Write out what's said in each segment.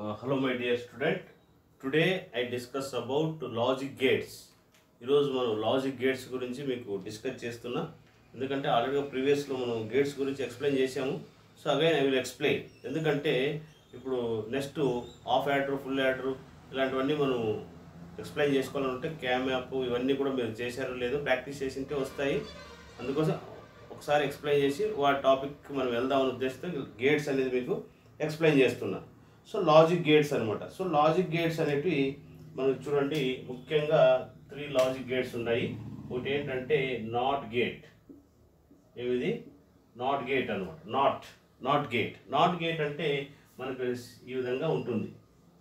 Uh, hello my dear student today i discuss about logic gates ఈరోజు మనం logic gates గురించి మీకు discuss చేస్తున్నా ఎందుకంటే ఆల్రెడీగా ప్రీవియస్లో మనం గేట్స్ గురించి ఎక్స్ప్లెయిన్ చేసాము so again I will explain ఎందుకంటే ఇప్పుడు next half adder full adder ఇలాంటివన్నీ మనం ఎక్స్ప్లెయిన్ చేసుకోవాలంటే క్యామ్ యాప్ ఇవన్నీ కూడా మీరు చేశారో లేదో ప్రాక్టీస్ చేసింటే వస్తాయి అందుకోసం ఒకసారి ఎక్స్ప్లెయిన్ చేసి వాటి టాపిక్ మనం వెళ్దామని ఉద్దేశంతో గేట్స్ అనేది మీకు ఎక్స్ప్లెయిన్ చేస్తున్నా సో లాజిక్ గేట్స్ అనమాట సో లాజిక్ గేట్స్ అనేటివి మనకు చూడండి ముఖ్యంగా త్రీ లాజిక్ గేట్స్ ఉన్నాయి ఒకటి ఏంటంటే నాట్ గేట్ ఏమిది నాట్ గేట్ అనమాట not not gate not gate అంటే మనకు ఈ విధంగా ఉంటుంది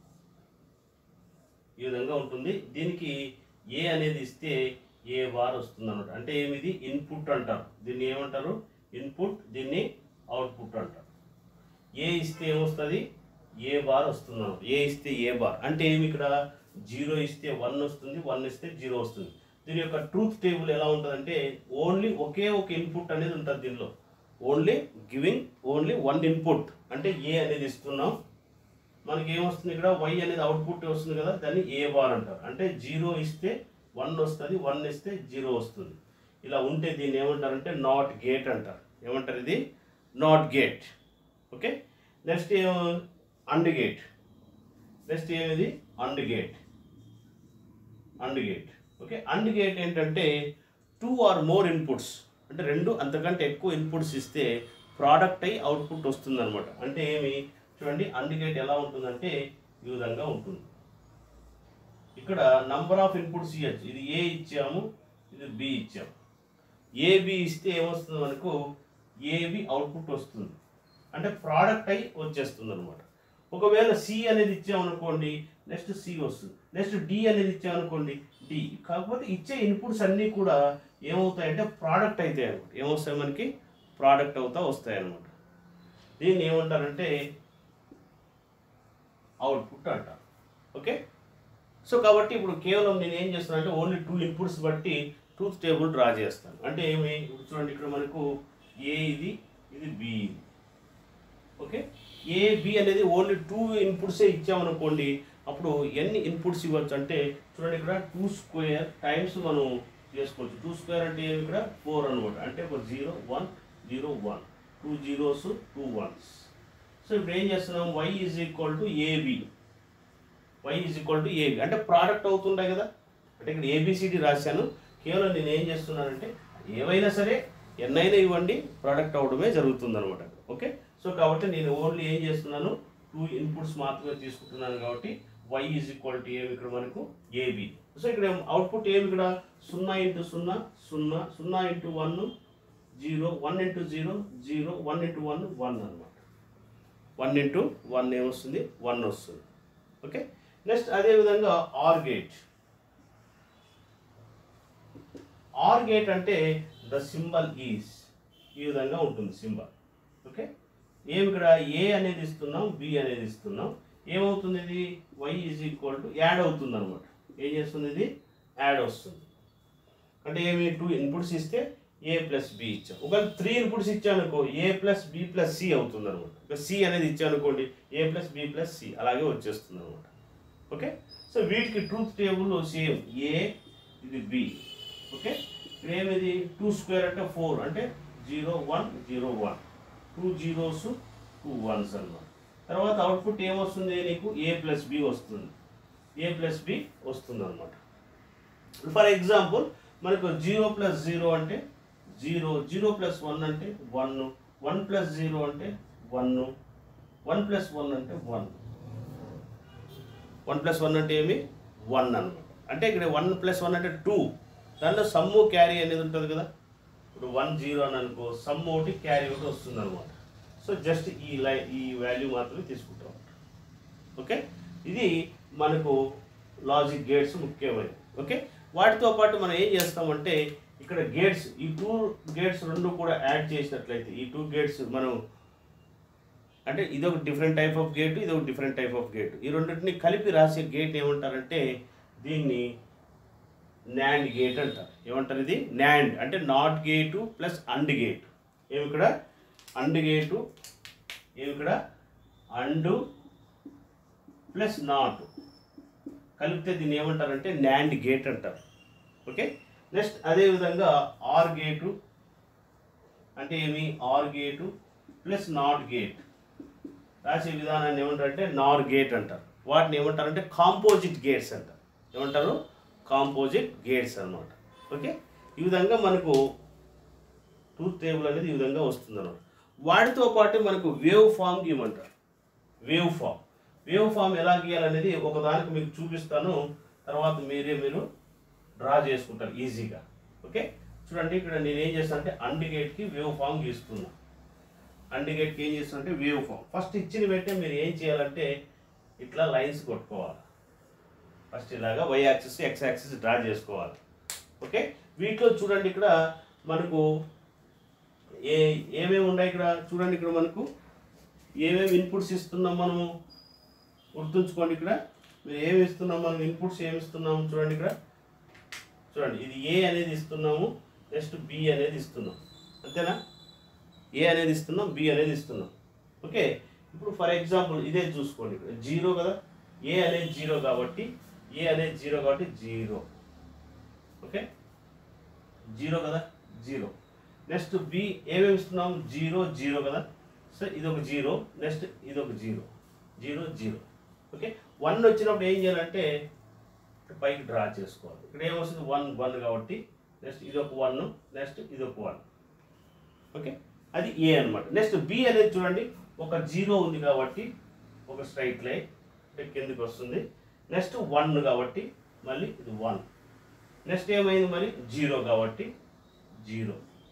ఈ విధంగా ఉంటుంది దీనికి ఏ అనేది ఇస్తే ఏ బార్ వస్తుంది అనమాట అంటే ఏమిది ఇన్పుట్ అంటారు దీన్ని ఏమంటారు ఇన్పుట్ దీన్ని అవుట్పుట్ అంటారు ఏ ఇస్తే ఏమొస్తుంది ఏ బార్ వస్తుంది అనమాట ఏ ఇస్తే ఏ బార్ అంటే ఏమి ఇక్కడ జీరో ఇస్తే వన్ వస్తుంది వన్ ఇస్తే జీరో వస్తుంది దీని యొక్క ట్రూత్ టేబుల్ ఎలా ఉంటుందంటే ఓన్లీ ఒకే ఒక ఇన్పుట్ అనేది ఉంటుంది దీనిలో only giving only one input అంటే ఏ అనేది ఇస్తున్నాం మనకి ఏమొస్తుంది ఇక్కడ వై అనేది అవుట్పుట్ వస్తుంది కదా దాన్ని ఏ బార్ అంటారు అంటే జీరో ఇస్తే వన్ వస్తుంది వన్ ఇస్తే జీరో వస్తుంది ఇలా ఉంటే దీన్ని ఏమంటారంటే నాట్ గేట్ అంటారు ఏమంటారు ఇది నాట్ గేట్ ఓకే నెక్స్ట్ ఏమో అండ్ గేట్ నెక్స్ట్ ఏమిది and gate and gate okay and gate ఏంటంటే టూ ఆర్ మోర్ ఇన్పుట్స్ అంటే రెండు అంతకంటే ఎక్కువ ఇన్పుట్స్ ఇస్తే ప్రోడక్ట్ అయి అవుట్పుట్ వస్తుంది అనమాట అంటే ఏమి చూడండి అండ్ గేట్ ఎలా ఉంటుందంటే ఈ విధంగా ఉంటుంది ఇక్కడ నంబర్ ఆఫ్ ఇన్పుట్స్ ఇవ్వచ్చు ఇది ఏ ఇచ్చాము ఇది బి ఇచ్చాము ఏబి ఇస్తే ఏమొస్తుంది మనకు ఏబి అవుట్పుట్ వస్తుంది అంటే ప్రోడక్ట్ అయి వచ్చేస్తుంది అనమాట ఒకవేళ సి అనేది ఇచ్చామనుకోండి నెక్స్ట్ సి వస్తుంది నెక్స్ట్ డి అనేది ఇచ్చామనుకోండి డి కాకపోతే ఇచ్చే ఇన్పుట్స్ అన్నీ కూడా ఏమవుతాయంటే ప్రోడక్ట్ అవుతాయి అనమాట ఏమొస్తాయి మనకి ప్రోడక్ట్ అవుతా వస్తాయి అనమాట దీన్ని ఏమంటారంటే అవుట్పుట్ అంటారు ఓకే సో కాబట్టి ఇప్పుడు కేవలం నేను ఏం చేస్తాను అంటే ఓన్లీ టూ ఇన్పుట్స్ బట్టి ట్రూత్ టేబుల్ డ్రా చేస్తాను అంటే ఏమి ఇప్పుడు చూడండి ఇక్కడ మనకు ఏ ఇది ఇది బి ఇది ఓకే ఏ బి అనేది ఓన్లీ టూ ఇన్పుట్సే ఇచ్చామనుకోండి అప్పుడు ఎన్ని ఇన్పుట్స్ ఇవ్వచ్చు అంటే చూడండి ఇక్కడ టూ స్క్వేర్ టైమ్స్ మనం చేసుకోవచ్చు టూ స్క్వేర్ అంటే ఏమి ఇక్కడ ఫోర్ అనమాట అంటే ఒక zero one zero one two zeros two ones so ఇప్పుడు ఏం చేస్తున్నాం Y is equal to A B Y is equal to A B అంటే ప్రోడక్ట్ అవుతుంటాయి కదా అంటే ఇక్కడ ఏబిసిడి రాశాను కేవలం నేను ఏం చేస్తున్నానంటే ఏవైనా సరే ఎన్నైనా ఇవ్వండి ప్రోడక్ట్ అవడమే జరుగుతుంది అనమాట ఓకే సో కాబట్టి నేను ఓన్లీ ఏం చేస్తున్నాను టూ ఇన్పుట్స్ మాత్రమే తీసుకుంటున్నాను కాబట్టి వై ఈజ్ ఈక్వల్ టు ఏమి ఇక్కడ మనకు ఏబి సో ఇక్కడ అవుట్పుట్ ఏమి ఇక్కడ సున్నా ఇంటూ సున్నా సున్నా సున్నా into one zero one into zero zero one into one one అనమాట వన్ ఇంటూ వన్ ఏమొస్తుంది వన్ వస్తుంది ఓకే నెక్స్ట్ అదేవిధంగా ఆర్ గేట్ ఆర్ గేట్ అంటే ద సింబల్ ఈజ్ ఈ విధంగా ఉంటుంది సింబల్ ఓకే ఏమి ఇక్కడ ఏ అనేది ఇస్తున్నాం బి అనేది ఇస్తున్నాం ఏమవుతుంది ఇది Y is equal to add అవుతుంది అనమాట ఏం చేస్తుంది ఇది యాడ్ వస్తుంది అంటే ఏమి టూ ఇన్పుట్స్ ఇస్తే ఏ ప్లస్ బి ఇచ్చాం ఒకవేళ త్రీ ఇన్పుట్స్ ఇచ్చానుకో A plus B plus C అవుతుంది అనమాట సి అనేది ఇచ్చానుకోండి A plus B plus C అలాగే వచ్చేస్తుంది అనమాట ఓకే సో వీటికి ట్రూత్ టేబుల్ సేమ్ ఏ ఇది బి ఓకే ఇక్కడ ఏమిది టూ స్క్వేర్ అంటే ఫోర్ అంటే zero one zero one two zeros two ones అన్నమాట తర్వాత అవుట్పుట్ ఏమొస్తుంది నీకు ఏ ప్లస్ బి వస్తుంది ఏ ప్లస్ బి వస్తుంది అనమాట ఫర్ ఎగ్జాంపుల్ మనకు జీరో ప్లస్ జీరో అంటే జీరో జీరో ప్లస్ వన్ అంటే వన్ వన్ ప్లస్ జీరో అంటే వన్ వన్ ప్లస్ వన్ అంటే వన్ వన్ ప్లస్ వన్ అంటే ఏమి వన్ అనమాట అంటే ఇక్కడ వన్ ప్లస్ వన్ అంటే టూ దాంట్లో సమ్ము క్యారీ అనేది ఉంటుంది కదా ఇప్పుడు వన్ జీరో అని అనుకో సమ్ ఒకటి క్యారీ ఒకటి వస్తుంది అనమాట సో జస్ట్ ఈ లై ఈ వాల్యూ మాత్రమే తీసుకుంటాం ఓకే ఇది మనకు లాజిక్ గేట్స్ ముఖ్యమైనవి ఓకే వాటితో పాటు మనం ఏం చేస్తామంటే ఇక్కడ గేట్స్ ఈ టూ గేట్స్ రెండు కూడా యాడ్ చేసినట్లయితే ఈ టూ గేట్స్ మనం అంటే ఇది ఒక డిఫరెంట్ టైప్ ఆఫ్ గేట్ ఇది ఒక డిఫరెంట్ టైప్ ఆఫ్ గేట్ ఈ రెండింటిని కలిపి రాసే గేట్ ఏమంటారంటే దీన్ని నాండ్ గేట్ అంటారు ఏమంటారు ఇది నాండ్ అంటే not gate plus and gate ఏమి ఇక్కడ అండ్ గేటు ఏమి ఇక్కడ అండ్ ప్లస్ నాట్ కలిపితే దీన్ని ఏమంటారంటే న్యాండ్ గేట్ అంటారు ఓకే నెక్స్ట్ అదేవిధంగా ఆర్ గేటు అంటే ఏమి or gate plus not gate రాసే విధానాన్ని ఏమంటారంటే నార్ గేట్ అంటారు వాటిని ఏమంటారంటే కాంపోజిట్ గేట్స్ అంటారు ఏమంటారు కాంపోజిట్ గేట్స్ అన్నమాట ఓకే ఈ విధంగా మనకు ట్రూత్ టేబుల్ అనేది ఈ విధంగా వస్తుంది అన్నమాట వాటితో పాటు మనకు వేవ్ ఫామ్ గీయమంటారు వేవ్ ఫామ్ వేవ్ ఫామ్ ఎలా గీయాలనేది ఒకదానికి మీకు చూపిస్తాను తర్వాత మీరే మీరు డ్రా చేసుకుంటారు ఈజీగా ఓకే చూడండి ఇక్కడ నేను ఏం చేస్తాను అంటే అండ్ గేట్కి వేవ్ ఫామ్ గీస్తున్నా అండ్ గేట్కి ఏం చేస్తున్నా అంటే వేవ్ ఫామ్ ఫస్ట్ ఇచ్చిన వెంటనే మీరు ఏం చేయాలంటే ఇట్లా లైన్స్ కొట్టుకోవాలి ఫస్ట్ ఇలాగా Y axis X axis draw చేసుకోవాలి ఓకే వీటిలో చూడండి ఇక్కడ మనకు ఏ ఏమేమి ఉన్నాయి ఇక్కడ చూడండి ఇక్కడ మనకు ఏమేమి ఇన్పుట్స్ ఇస్తున్నాం మనము గుర్తుంచుకోండి ఇక్కడ మీరు ఏమి ఇస్తున్నాం మనం ఇన్పుట్స్ ఏమి ఇస్తున్నాము చూడండి ఇక్కడ చూడండి ఇది ఏ అనేది ఇస్తున్నాము నెక్స్ట్ బి అనేది ఇస్తున్నాం అంతేనా ఏ అనేది ఇస్తున్నాం బి అనేది ఇస్తున్నాం ఓకే ఇప్పుడు ఫర్ ఎగ్జాంపుల్ ఇదే చూసుకోండి ఇక్కడ జీరో కదా ఏ అనేది జీరో కాబట్టి ఏ అనేది జీరో కాబట్టి జీరో ఓకే జీరో కదా జీరో నెక్స్ట్ బి ఏమేమి ఇస్తున్నాం జీరో జీరో కదా సో ఇది ఒక జీరో నెక్స్ట్ ఇది ఒక zero zero zero okay one వచ్చినప్పుడు ఏం చేయాలంటే పైకి డ్రా చేసుకోవాలి ఇక్కడ ఏమొస్తుంది వన్ వన్ కాబట్టి నెక్స్ట్ ఇది ఒక వన్ నెక్స్ట్ ఇది ఒక వన్ ఓకే అది ఏ అన్నమాట నెక్స్ట్ బి అనేది చూడండి ఒక జీరో ఉంది కాబట్టి ఒక స్ట్రైట్ లైన్ కిందకి వస్తుంది నెక్స్ట్ వన్ కాబట్టి మళ్ళీ ఇది వన్ నెక్స్ట్ ఏమైంది మరి జీరో కాబట్టి జీరో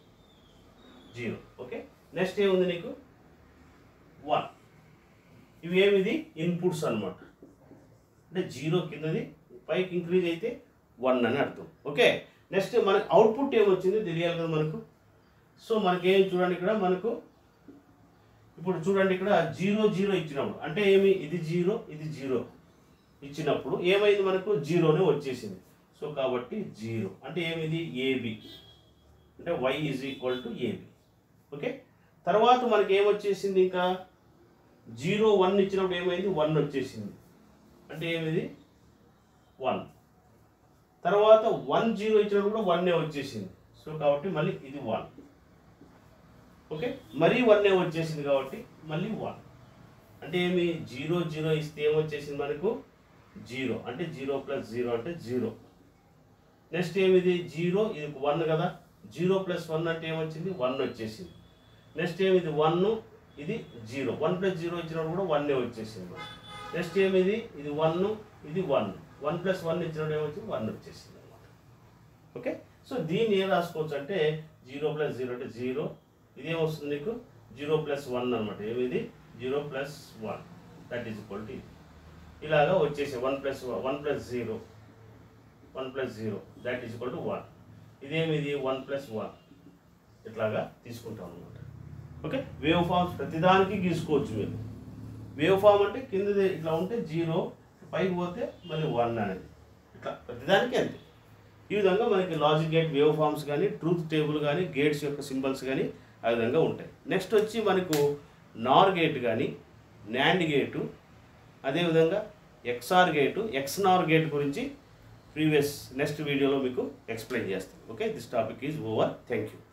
జీరో ఓకే నెక్స్ట్ ఏముంది నీకు వన్ ఇవి ఏమిది ఇన్పుట్స్ అన్నమాట అంటే జీరో కిందది పైకి ఇంక్రీజ్ అయితే వన్ అని అర్థం ఓకే నెక్స్ట్ మనకి అవుట్పుట్ ఏమొచ్చింది తెలియాలి కదా మనకు సో మనకి ఏం చూడండి ఇక్కడ మనకు ఇప్పుడు చూడండి ఇక్కడ జీరో జీరో ఇచ్చినప్పుడు అంటే ఏమి ఇది జీరో ఇది జీరో ఇచ్చినప్పుడు ఏమైంది మనకు జీరోనే వచ్చేసింది సో కాబట్టి జీరో అంటే ఏమిది ఏబి అంటే Y is equal to AB okay తర్వాత మనకి ఏమొచ్చేసింది ఇంకా జీరో వన్ ఇచ్చినప్పుడు ఏమైంది వన్ వచ్చేసింది అంటే ఏమిది వన్ తర్వాత వన్ జీరో ఇచ్చినప్పుడు కూడా వన్నే వచ్చేసింది సో కాబట్టి మళ్ళీ ఇది వన్ ఓకే మరీ వన్నే వచ్చేసింది కాబట్టి మళ్ళీ వన్ అంటే ఏమి జీరో జీరో ఇస్తే ఏమొచ్చేసింది మనకు జీరో అంటే జీరో ప్లస్ జీరో అంటే జీరో నెక్స్ట్ ఏమిది జీరో ఇది వన్ కదా జీరో ప్లస్ వన్ అంటే ఏమొచ్చింది వన్ వచ్చేసింది నెక్స్ట్ ఏమిది వన్ ఇది జీరో వన్ ప్లస్ జీరో ఇచ్చినప్పుడు కూడా వన్నే వచ్చేసింది మనకు. నెక్స్ట్ ఏమిది ఇది వన్ ఇది వన్ వన్ ప్లస్ వన్ ఇచ్చినప్పుడు ఏమొచ్చింది వన్ వచ్చేసింది అనమాట ఓకే సో దీన్ని ఏం రాసుకోవచ్చు అంటే జీరో ప్లస్ జీరో అంటే జీరో ఇది ఏమొస్తుంది నీకు జీరో ప్లస్ వన్ అనమాట ఏమిది zero plus one that is equal to ఇది ఇలాగా వచ్చేసి one plus one plus zero one plus zero that is equal to one ఇదేమిది వన్ ప్లస్ వన్ ఇట్లాగా తీసుకుంటాం అనమాట ఓకే వేవ్ ఫామ్స్ ప్రతిదానికి గీసుకోవచ్చు మీరు వేవ్ ఫామ్ అంటే కిందది ఇట్లా ఉంటే జీరో పైకి పోతే మళ్ళీ వన్ అనేది ఇట్లా ప్రతిదానికి అంతే ఈ విధంగా మనకి లాజిక్ గేట్ వేవ్ ఫామ్స్ కానీ ట్రూత్ టేబుల్ కానీ గేట్స్ యొక్క సింబల్స్ కానీ ఆ విధంగా ఉంటాయి నెక్స్ట్ వచ్చి మనకు నార్ గేట్ కానీ న్యాండ్ గేటు అదేవిధంగా ఎక్స్ఆర్ గేటు ఎక్స్నార్ గేట్ గురించి ప్రీవియస్ నెక్స్ట్ వీడియోలో మీకు ఎక్స్ప్లెయిన్ చేస్తాను okay this topic is over thank you